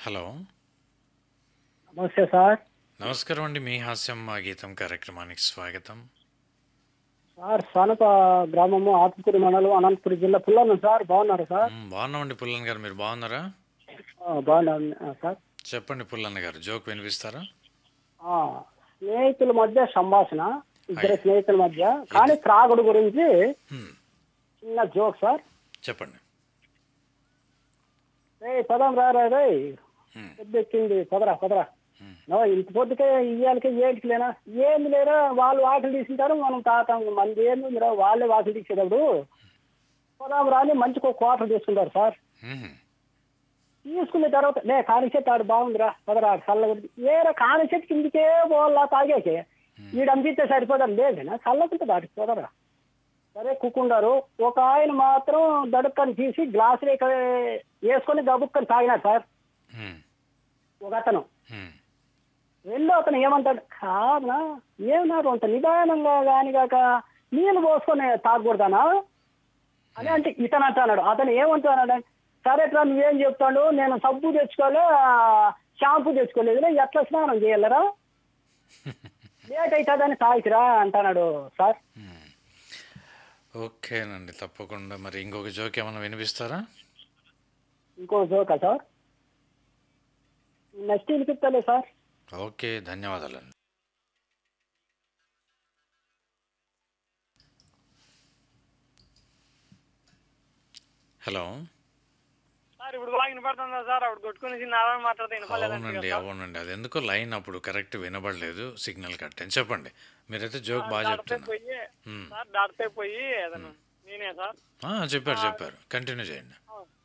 Hello నమస్తే sir నమస్కారం అండి మీ హాస్యం మా గీతం కార్యక్రమానికి స్వాగతం సార్ సానప గ్రామము ఆత్మకూరు మండలం అనంతపురం జిల్లా పుల్లన్న సార్ బాగున్నారు సార్ మ్, బాగున్నామండి పుల్లన్న గారు మీరు బాగున్నారా ఆ, బాగున్నాను ఆ, సార్ చెప్పండి పుల్లన్న గారు జోక్ వినిపిస్తారా ఆ, స్నేహితుల మధ్య సంభాషణ ఇద్దరు స్నేహితుల మధ్య కానీ త్రాగుడు గురించి మ్, చిన్న జోక్ సార్ చెప్పండి రే పదం రారా రే మ్, పెద్ద ఎక్కింది పదరా పదరా మ్, నో, ఇంత పొద్దుకే ఇయ్యాలకే ఏటికి లేనా ఏంది లేరా వాళ్ళు వాకిలు తీసుకుంటారు మనం తాతాం మంది ఏంది లేరా వాళ్ళే వాకిలు తీసేటప్పుడు పదాం రాని మంచికి ఒక క్వార్టర్ తీసుకుంటారు సార్ మ్, తీసుకున్న తర్వాత లే కాని చెట్టు ఆడు బాగుందిరా పదరా చల్లగా ఏరా కాని చెట్టు కిందికే పోవాలా తాగేకి వీడు అందిస్తే సరిపోదాం లేదేనా చల్లకుంటే దాటికి పోదరా సరే కుక్కుండారు ఒక ఆయన మాత్రం దడుక్కని తీసి గ్లాసులు ఇక్కడ వేసుకొని గబుక్కని తాగినాడు సార్ మ్, ఒక అతను మ్, రెండో అతను ఏమంటాడు కాదా ఏమన్నారు అంత నిదానంగా కాని కాక నీళ్ళు పోసుకొని తాగకూడదానా అని అంటే ఇతను అంటున్నాడు అతను ఏమంటున్నాడు సరే ఇట్లా నువ్వేం చెప్తాడు నేను సబ్బు తెచ్చుకోలే షాంపూ తెచ్చుకోలేదు ఎట్లా స్నానం చేయాలరా లేట్ అవుతుందని తాగిరా అంటున్నాడు సార్ మ్. ఓకేనండి తప్పకుండా మరి ఇంకొక జోక్ ఏమైనా వినిపిస్తారా ఇంకో జోకా సార్ నెక్స్ట్ వినిపిస్తలే సార్ ఓకే ధన్యవాదాలండి హలో సార్ ఇప్పుడు బాగా వినపడుతుందా సార్ అప్పుడు కొట్టుకుని నారాయణ మాట్లాడితే వినపడలేదండి అవునండి అవునండి అది ఎందుకో లైన్ అప్పుడు కరెక్ట్ వినబడలేదు సిగ్నల్ కట్ అని చెప్పండి మీరైతే జోక్ బాగా డాక్టర్ చెప్తున్నారు పోయి మ్. సార్ డాక్టర్ పోయి అతను నేనే సార్ ఆ, చెప్పారు చెప్పారు కంటిన్యూ చేయండి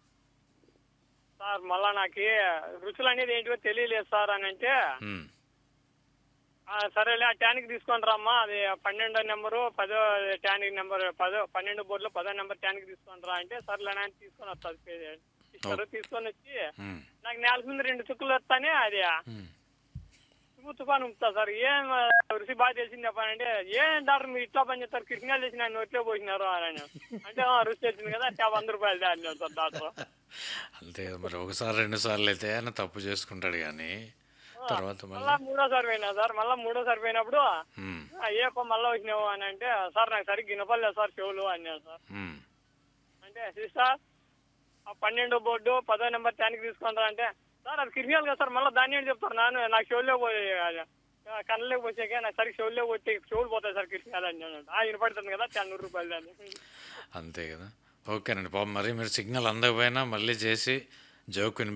సార్ మళ్ళా నాకు రుచులు అనేది ఏంటో తెలియలేదు సార్ అని అంటే మ్, "ఆ, సరేలే ఆ ట్యానిక్ తీసుకొని రమ్మా అది పన్నెండో నెంబరు పదో ట్యానిక్ నెంబర్ పదో పన్నెండు బోర్డులో పదో నెంబర్ ట్యానిక్ తీసుకొని రా అంటే సర్లే అని తీసుకొని వస్తుంది ఇస్తారు తీసుకొని వచ్చి మ్, నాకు నేల మీద రెండు చుక్కలు వస్తానే అది మ్. ఉప్పు తుఫాను ఉంపుతా సార్ ఏం ఆ, రుచి బాగా తెలిసింది చెప్పానంటే ఏం డాక్టర్ మీరు ఇట్లా పని చేస్తారు కిడ్నీలు చేసి నన్ను నోట్లో పోసినారు అని అన్నాడు. అంటే "ఆ, రుచి తెలిసింది కదా అంటే వంద రూపాయలు అన్నాడు సార్ డాక్టర్ అంతే కదా మరి ఒకసారి రెండు సార్లు అయితే ఆయన తప్పు చేసుకుంటాడు కానీ తర్వాత మళ్ళీ మళ్ళా మూడోసారి పోయినా సార్ మళ్ళా మూడోసారి పోయినప్పుడు మ్, "ఆ, ఏ పో మళ్ళా వచ్చినావు అని అంటే సార్ నాకు సరిగ్గా వినపడలేదు సార్ చెవులు అన్నాడు సార్ మ్, అంటే సిస్టర్ ఆ పన్నెండు బోర్డు పదో నెంబర్ ట్యానికి తీసుకుంటారా అంటే సార్ అది కిరియాలి కదా సార్ మళ్ళీ దాన్ని ఏంటి చెప్తారు నాన్న నాకు చెవుల్లో పోయి కళ్ళలోకి వచ్చాక నాకు సరిగ్గా చెవుల్లో కొట్టి చెవులు పోతాయి సార్ కిరియాలి అని అన్నాడు. ఆ వినపడుతుంది కదా టెన్ రూపాయలు అని అంతే కదా ఓకేనండి పాపం మరి మీరు సిగ్నల్ అందకపోయినా మళ్ళీ చేసి జోక్ వినిపి